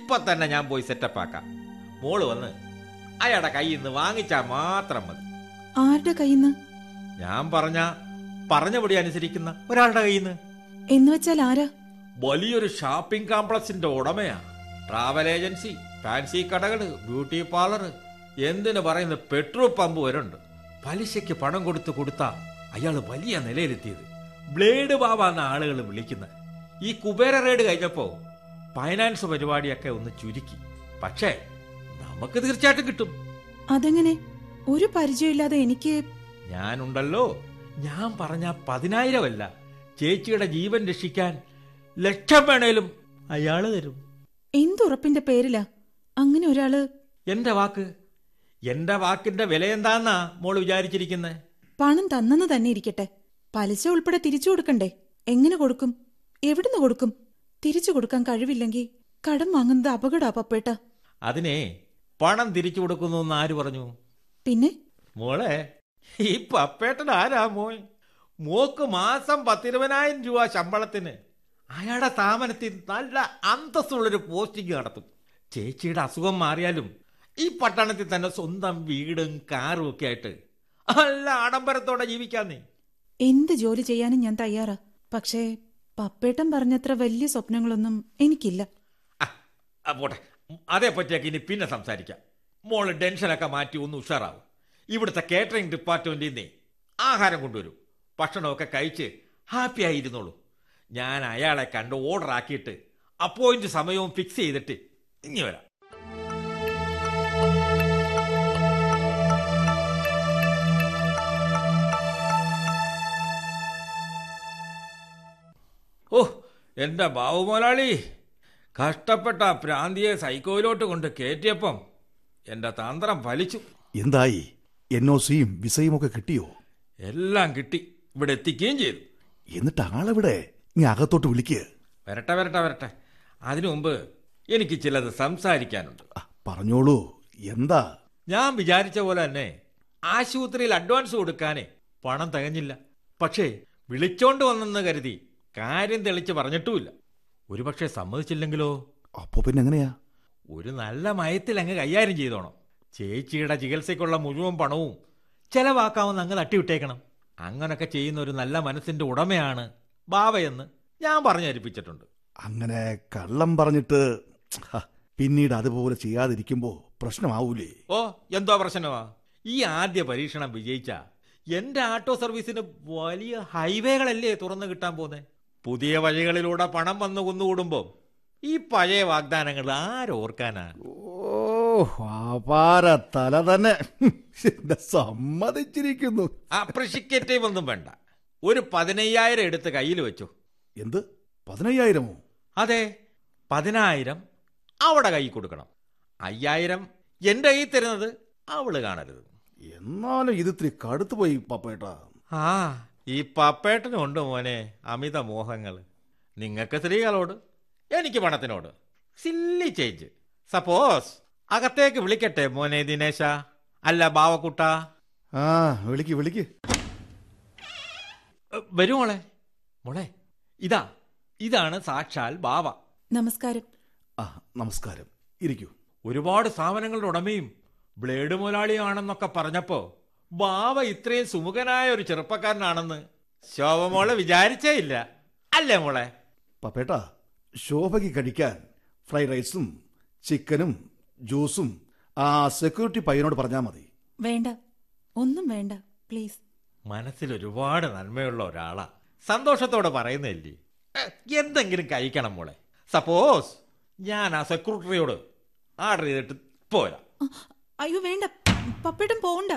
ഇപ്പൊ തന്നെ ഞാൻ പോയി സെറ്റപ്പ് ആക്കാം മോള് വന്ന് അയാളുടെ കയ്യിൽ നിന്ന് വാങ്ങിച്ചാൽ മാത്രം മതി ആരുടെ കയ്യിന്ന് ഞാൻ പറഞ്ഞ പറഞ്ഞപടി അനുസരിക്കുന്ന ഒരാളുടെ കയ്യിൽ നിന്ന് എന്ന് വെച്ചാൽ ആരാ വലിയൊരു ഷോപ്പിംഗ് കോംപ്ലക്സിന്റെ ഉടമയാ ട്രാവൽ ഏജൻസി ഫാൻസി കടകള് ബ്യൂട്ടി പാർലർ എന്തിനു പറയുന്ന പെട്രോൾ പമ്പ് വരെ ഉണ്ട് പലിശയ്ക്ക് പണം കൊടുത്ത് കൊടുത്താ അയാള് വലിയ നിലയിലെത്തിയത് ബ്ലേഡ് ബാബ എന്ന ആളുകൾ വിളിക്കുന്നത് ഈ കുബേര റെയ്ഡ് കഴിഞ്ഞപ്പോ ഫൈനാൻസ് പരിപാടിയൊക്കെ ഒന്ന് ചുരുക്കി പക്ഷേ നമുക്ക് തീർച്ചയായിട്ടും കിട്ടും അതെങ്ങനെ ഒരു പരിചയമില്ലാതെ എനിക്ക് ഞാനുണ്ടല്ലോ ഞാൻ പറഞ്ഞ പതിനായിരമല്ല ചേച്ചിയുടെ ജീവൻ രക്ഷിക്കാൻ ലക്ഷം വേണേലും അയാള് തരും എന്തുറപ്പിന്റെ പേരിലാ അങ്ങനെ ഒരാള് എന്റെ വാക്ക് എന്റെ വാക്കിന്റെ വില എന്താന്നാ മോള് വിചാരിച്ചിരിക്കുന്നത് പണം തന്നെന്ന് തന്നെ ഇരിക്കട്ടെ പലിശ ഉൾപ്പെടെ തിരിച്ചു കൊടുക്കണ്ടേ എങ്ങനെ കൊടുക്കും എവിടുന്ന് കൊടുക്കും തിരിച്ചു കൊടുക്കാൻ കഴിവില്ലെങ്കിൽ കടം വാങ്ങുന്നത് അപകടാ പപ്പേട്ട അതിനെ പണം തിരിച്ചു കൊടുക്കുന്നു എന്ന് ആര് പറഞ്ഞു പിന്നെ മോളെ ഈ പപ്പേട്ടൻ ആരാ മോൻ മോക്ക് മാസം പത്തിരുപതിനായിരം രൂപ ശമ്പളത്തിന് അയാളുടെ സ്ഥാപനത്തിൽ നല്ല അന്തസ്സുള്ളൊരു പോസ്റ്റിംഗ് നടത്തും ചേച്ചിയുടെ അസുഖം മാറിയാലും ഈ പട്ടണത്തിൽ തന്നെ സ്വന്തം വീടും കാറും ഒക്കെ ആയിട്ട് നല്ല ആഡംബരത്തോടെ ജീവിക്കാന്നേ എന്ത് ജോലി ചെയ്യാനും ഞാൻ തയ്യാറാ പക്ഷേ പപ്പേട്ടൻ പറഞ്ഞത്ര വലിയ സ്വപ്നങ്ങളൊന്നും എനിക്കില്ല ആ, ആ, പോട്ടെ അതേപ്പറ്റിയൊക്കെ ഇനി പിന്നെ സംസാരിക്കാം മോള് ടെൻഷനൊക്കെ മാറ്റി ഒന്ന് ഉഷാറാവും ഇവിടുത്തെ കേറ്ററിംഗ് ഡിപ്പാർട്ട്മെന്റിൽ നിന്നേ ആഹാരം കൊണ്ടുവരും ഭക്ഷണമൊക്കെ കഴിച്ച് ഹാപ്പി ആയിരുന്നോളൂ ഞാൻ അയാളെ കണ്ട് ഓർഡർ ആക്കിയിട്ട് അപ്പോയിന്റ് സമയവും ഫിക്സ് ചെയ്തിട്ട് ഇനി വരാം ഓ എന്റെ ബാബു മുതലാളി കഷ്ടപ്പെട്ട ആ പ്രാന്തിയെ സൈക്കോയിലോട്ട് കൊണ്ട് കയറ്റിയപ്പം എന്റെ തന്ത്രം ഫലിച്ചു എന്തായി എൻ ഒ സിയും വിസയും ഒക്കെ കിട്ടിയോ എല്ലാം കിട്ടി ഇവിടെ എത്തിക്കുകയും ചെയ്തു എന്നിട്ട് ആളെവിടെ നീ അകത്തോട്ട് വിളിക്ക് വരട്ടെ വരട്ടെ വരട്ടെ അതിനു മുമ്പ് എനിക്ക് ചിലത് സംസാരിക്കാനുണ്ട് ആ, പറഞ്ഞോളൂ എന്താ ഞാൻ വിചാരിച്ച പോലെ തന്നെ ആശുപത്രിയിൽ അഡ്വാൻസ് കൊടുക്കാനേ പണം തികഞ്ഞില്ല പക്ഷേ വിളിച്ചോണ്ട് വന്നെന്ന് കരുതി കാര്യം തെളിച്ച് പറഞ്ഞിട്ടുമില്ല ഒരുപക്ഷെ സമ്മതിച്ചില്ലെങ്കിലോ അപ്പോ പിന്നെ എങ്ങനെയാ ഒരു നല്ല മയത്തിൽ അങ്ങ് കൈകാര്യം ചെയ്തോണം ചേച്ചിയുടെ ചികിത്സയ്ക്കുള്ള മുഴുവൻ പണവും ചെലവാക്കാമെന്ന് അങ്ങ് തട്ടിവിട്ടേക്കണം അങ്ങനൊക്കെ ചെയ്യുന്ന ഒരു നല്ല മനസ്സിന്റെ ഉടമയാണ് ബാവയെന്ന് ഞാൻ പറഞ്ഞേൽപ്പിച്ചിട്ടുണ്ട് അങ്ങനെ കള്ളം പറഞ്ഞിട്ട് ഹ, പിന്നീട് അതുപോലെ ചെയ്യാതിരിക്കുമ്പോ പ്രശ്നമാവൂലേ ഓ എന്തോ പ്രശ്നമാ ഈ ആദ്യ പരീക്ഷണം വിജയിച്ച എന്റെ ആട്ടോ സർവീസിന് വലിയ ഹൈവേകളല്ലേ തുറന്നു കിട്ടാൻ പോന്നെ പുതിയ വഴികളിലൂടെ പണം വന്നു കുന്നുകൂടുമ്പോ ഈ പഴയ വാഗ്ദാനങ്ങൾ ആരോർക്കാനാ ഓ അപാര തല തന്നെ ഹും, എന്നെ സമ്മതിച്ചിരിക്കുന്നു അപ്രിഷിക്കേറ്റീവ് ഒന്നും വേണ്ട ഒരു പതിനയ്യായിരം എടുത്ത് കയ്യിൽ വെച്ചു എന്ത് പതിനയ്യായിരമോ അതെ പതിനായിരം അവിടെ കൈ കൊടുക്കണം അയ്യായിരം എന്റെ കയ്യിൽ തരുന്നത് അവള് കാണരുത് എന്നാലും ഇത് ഇത്തിരി കടുത്തു പോയി പപ്പേട്ടാ ആ ഈ പപ്പേട്ടനും ഉണ്ട് മോനെ അമിത മോഹങ്ങൾ നിങ്ങൾക്ക് സ്ത്രീകളോട് എനിക്ക് പണത്തിനോട് സില്ലി ചേഞ്ച് സപ്പോസ് അകത്തേക്ക് വിളിക്കട്ടെ മോനെ ദിനേശ അല്ല ബാവക്കുട്ട ആ വിളിക്ക് വിളിക്ക് എ, വരൂ മോളെ മോളെ ഇതാ ഇതാണ് സാക്ഷാൽ ബാവ നമസ്കാരം ആ നമസ്കാരം ഇരിക്കൂ ഒരുപാട് സ്ഥാപനങ്ങളുടെ ഉടമയും ബ്ലേഡ് മുതലാളിയാണെന്നൊക്കെ പറഞ്ഞപ്പോ ബാവ ഇത്രയും സുമുഖനായ ഒരു ചെറുപ്പക്കാരനാണെന്ന് ശോഭമോളെ വിചാരിച്ചേ ഇല്ല അല്ലേ മോളെ പപ്പേട്ടാ ശോഭയ്ക്ക് കഴിക്കാൻ ഫ്രൈഡ് റൈസും ചിക്കനും ജ്യൂസും ആ സെക്യൂരിറ്റി പയ്യനോട് പറഞ്ഞാൽ മതി വേണ്ട ഒന്നും വേണ്ട പ്ലീസ് മനസ്സിൽ ഒരുപാട് നന്മയുള്ള ഒരാളാ സന്തോഷത്തോടെ പറയുന്നില്ലേ എന്തെങ്കിലും കഴിക്കണം മോളെ സപ്പോസ് ഞാൻ ആ സെക്യൂരിറ്റിയോട് ആർഡർ ചെയ്തിട്ട് പോരാ അ, അയ്യോ വേണ്ട പപ്പേട്ടൻ പോണ്ട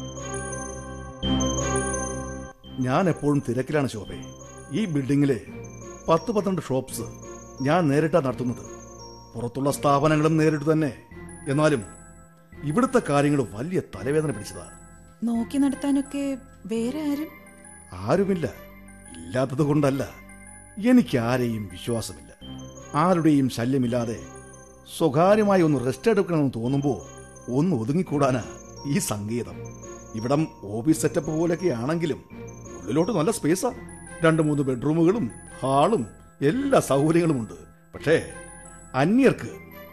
ഞാൻ എപ്പോഴും തിരക്കിലാണ് ശോഭെ ഈ ബിൽഡിങ്ങിലെ പത്ത് പന്ത്രണ്ട് ഷോപ്സ് ഞാൻ നേരിട്ടാ നടത്തുന്നത് പുറത്തുള്ള സ്ഥാപനങ്ങളും നേരിട്ട് തന്നെ എന്നാലും ഇവിടുത്തെ കാര്യങ്ങൾ വലിയ തലവേദന പിടിച്ചതാ നോക്കി നടത്താനൊക്കെ വേറെ ആരും ആരുമില്ല ഇല്ലാത്തത് കൊണ്ടല്ല എനിക്ക് ആരെയും വിശ്വാസമില്ല ആരുടെയും ശല്യമില്ലാതെ സ്വകാര്യമായി ഒന്ന് റെസ്റ്റ് എടുക്കണമെന്ന് തോന്നുമ്പോൾ ഒന്ന് ഒതുങ്ങിക്കൂടാനാ ഈ സംഗീതം ഇവിടം ഓഫീസ് സെറ്റപ്പ് പോലെയൊക്കെ ആണെങ്കിലും ഉള്ളിലോട്ട് നല്ല സ്പേസാ രണ്ട് മൂന്ന് ബെഡ്റൂമുകളും ഹാളും എല്ലാ സൗകര്യങ്ങളും ഉണ്ട് പക്ഷേ അന്യർക്ക്